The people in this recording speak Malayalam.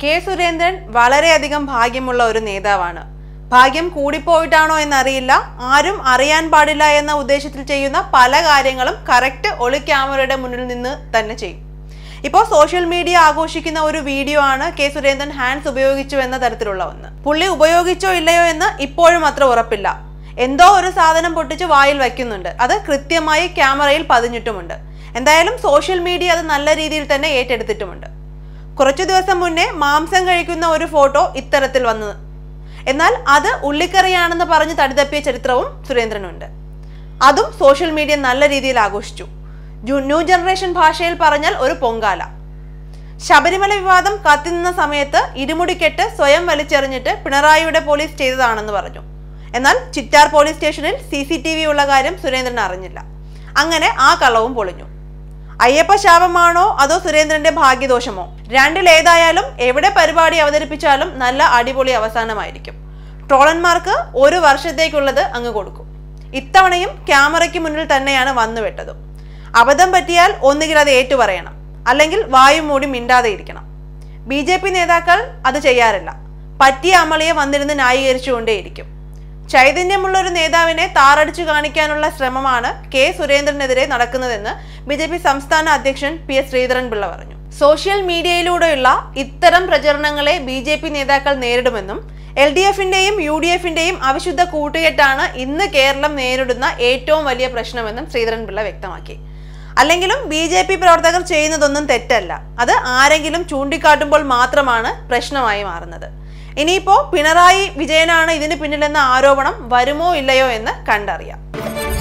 കെ സുരേന്ദ്രൻ വളരെയധികം ഭാഗ്യമുള്ള ഒരു നേതാവാണ് ഭാഗ്യം കൂടിപ്പോയിട്ടാണോ എന്നറിയില്ല ആരും അറിയാൻ പാടില്ല എന്ന ഉദ്ദേശത്തിൽ ചെയ്യുന്ന പല കാര്യങ്ങളും കറക്റ്റ് ഒളി ക്യാമറയുടെ മുന്നിൽ നിന്ന് തന്നെ ചെയ്യും ഇപ്പോൾ സോഷ്യൽ മീഡിയ ആഘോഷിക്കുന്ന ഒരു വീഡിയോ ആണ് കെ സുരേന്ദ്രൻ ഹാൻഡ്സ് ഉപയോഗിച്ചു എന്ന തരത്തിലുള്ള ഒന്ന് പുള്ളി ഉപയോഗിച്ചോ ഇല്ലയോ എന്ന് ഇപ്പോഴും അത്ര ഉറപ്പില്ല എന്തോ ഒരു സാധനം പൊട്ടിച്ച് വായിൽ വയ്ക്കുന്നുണ്ട് അത് കൃത്യമായി ക്യാമറയിൽ പതിഞ്ഞിട്ടുമുണ്ട് എന്തായാലും സോഷ്യൽ മീഡിയ അത് നല്ല രീതിയിൽ തന്നെ ഏറ്റെടുത്തിട്ടുമുണ്ട് കുറച്ചു ദിവസം മുന്നേ മാംസം കഴിക്കുന്ന ഒരു ഫോട്ടോ ഇത്തരത്തിൽ വന്നത് എന്നാൽ അത് ഉള്ളിക്കറിയാണെന്ന് പറഞ്ഞ് തടിതപ്പിയ ചരിത്രവും സുരേന്ദ്രനുണ്ട് അതും സോഷ്യൽ മീഡിയ നല്ല രീതിയിൽ ആഘോഷിച്ചു ജു- ന്യൂ ജനറേഷൻ ഭാഷയിൽ പറഞ്ഞാൽ ഒരു പൊങ്കാല ശബരിമല വിവാദം കത്തിനിന്ന സമയത്ത് ഇരുമുടിക്കെട്ട് സ്വയം വലിച്ചെറിഞ്ഞിട്ട് പിണറായിയുടെ പോലീസ് ചെയ്തതാണെന്ന് പറഞ്ഞു എന്നാൽ ചിറ്റാർ പോലീസ് സ്റ്റേഷനിൽ സി സി ടി വി ഉള്ള കാര്യം സുരേന്ദ്രൻ അറിഞ്ഞില്ല അങ്ങനെ ആ കള്ളവും പൊളിഞ്ഞു അയ്യപ്പ ശാപമാണോ അതോ സുരേന്ദ്രന്റെ ഭാഗ്യദോഷമോ രണ്ടിലേതായാലും എവിടെ പരിപാടി അവതരിപ്പിച്ചാലും നല്ല അടിപൊളി അവസാനമായിരിക്കും ട്രോളന്മാർക്ക് ഒരു വർഷത്തേക്കുള്ളത് അങ്ങ് കൊടുക്കും ഇത്തവണയും ക്യാമറയ്ക്ക് മുന്നിൽ തന്നെയാണ് വന്നുവിട്ടതും അബദ്ധം പറ്റിയാൽ ഒന്നുകിൽ അത് ഏറ്റുപറയണം അല്ലെങ്കിൽ വായു മൂടി മിണ്ടാതെ ഇരിക്കണം ബി ജെ പി നേതാക്കൾ അത് ചെയ്യാറില്ല പറ്റിയ അമളിയെ വന്നിരുന്ന് ന്യായീകരിച്ചുകൊണ്ടേയിരിക്കും ചൈതന്യമുള്ള ഒരു നേതാവിനെ താറടിച്ചു കാണിക്കാനുള്ള ശ്രമമാണ് കെ സുരേന്ദ്രനെതിരെ നടക്കുന്നതെന്ന് ബി ജെ പി സംസ്ഥാന അധ്യക്ഷൻ പി എസ് ശ്രീധരൻ പിള്ള പറഞ്ഞു സോഷ്യൽ മീഡിയയിലൂടെയുള്ള ഇത്തരം പ്രചരണങ്ങളെ ബി ജെ പി നേതാക്കൾ നേരിടുമെന്നും എൽ ഡി എഫിന്റെയും യു ഡി എഫിന്റെയും അവിശുദ്ധ കൂട്ടുകെട്ടാണ് ഇന്ന് കേരളം നേരിടുന്ന ഏറ്റവും വലിയ പ്രശ്നമെന്നും ശ്രീധരൻ പിള്ള വ്യക്തമാക്കി അല്ലെങ്കിലും ബി ജെ പി പ്രവർത്തകർ ചെയ്യുന്നതൊന്നും തെറ്റല്ല അത് ആരെങ്കിലും ചൂണ്ടിക്കാട്ടുമ്പോൾ മാത്രമാണ് പ്രശ്നമായി മാറുന്നത് ഇനിയിപ്പോ പിണറായി വിജയനാണ് ഇതിന് പിന്നിലെന്ന ആരോപണം വരുമോ ഇല്ലയോ എന്ന് കണ്ടറിയാം